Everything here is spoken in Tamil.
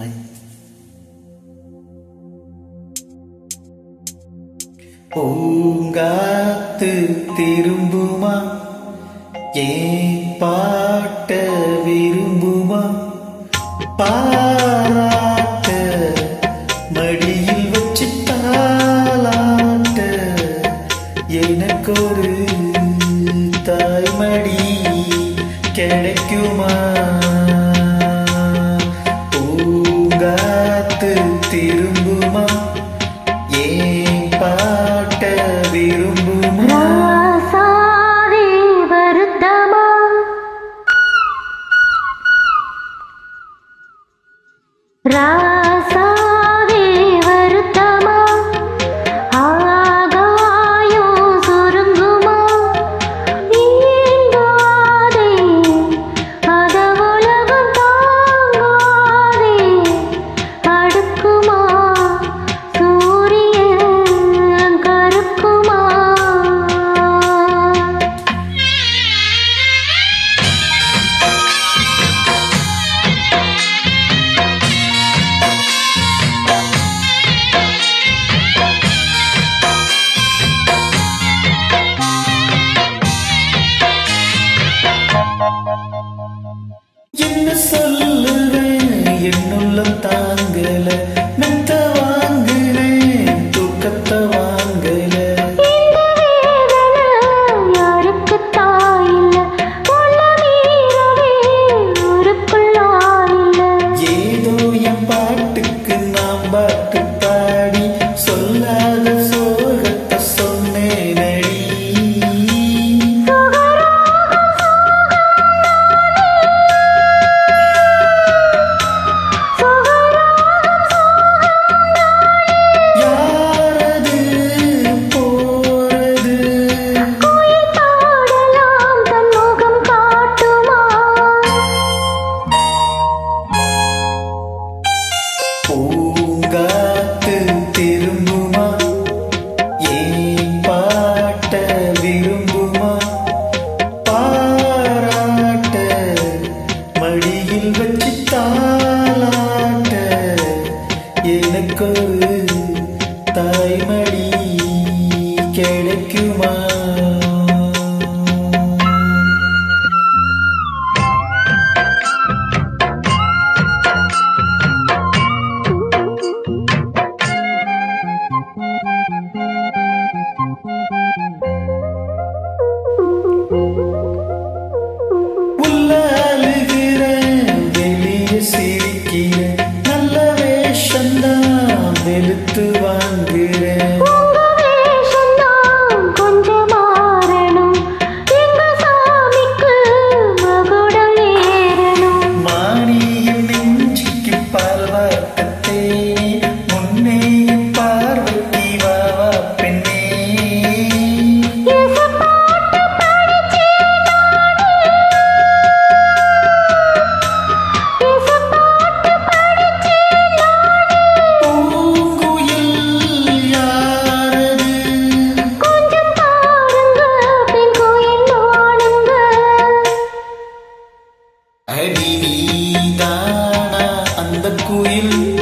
பூங்காத்து திரும்புமா ஏன் பாட்ட விரும்புமா பாராட்ட மடியில் வச்சு தாளாட்ட எனக்கொரு தாய்மடி கிடைக்குமா பூங்காத்து திரும்புமா ஏன் பாட்ட விரும்புமா ராசாவே வருத்தமா ராசாவே வருத்தமா ஆகாயம் சுருங்குமா நீங்காதே அத உலகம் தாங்காதே அடுக்குமா சூரியன் கருக்குமா என்ன சொல்லுவேன் என்னுள்ளம் தாங்கல மெத்த வாங்குறேன் தூக்கத்தை வாங்கல இந்த வேதனை யாருக்குத் தாயில்ல உள்ள மீறவே ஊருக்குள் ஆளில்ல ஏதோ என் பாட்டுக்கு நாம் பாட்டு பாடி சொல்லாத சோகத்தை சொன்னேனடி யாரது போறது கோயில் பாடலாம் தன் முகம் காட்டுமா பூங்காத்து திரும்புமா ஏன் பாட்ட விரும்புமா பாராட்ட மடியில் வச்சு தாளாட்ட எனக்கொரு தாய்மடி கிடைக்குமா உள்ள அழுகிறேன் வெளியே சிரிக்கிறேன் நல்ல வேஷந்தான் வெளுத்து வாங்குறேன் உங்க வேஷம்தான் கொஞ்சம் மாறணும் எங்க சாமிக்கு மகுடம் ஏறணும் மானியின் நெஞ்சுக்கு பால் வார்த்தே முன்னே பார்வதி வாவா பெண்ணே இசைப்பாட்டு படிச்சே நானே இசைப்பாட்டு படிச்சே பூங்குயில் யாரது கொஞ்சம் பாருங்க பெண் கோயில் நானுங்க அடி நீதானா அந்த குயில்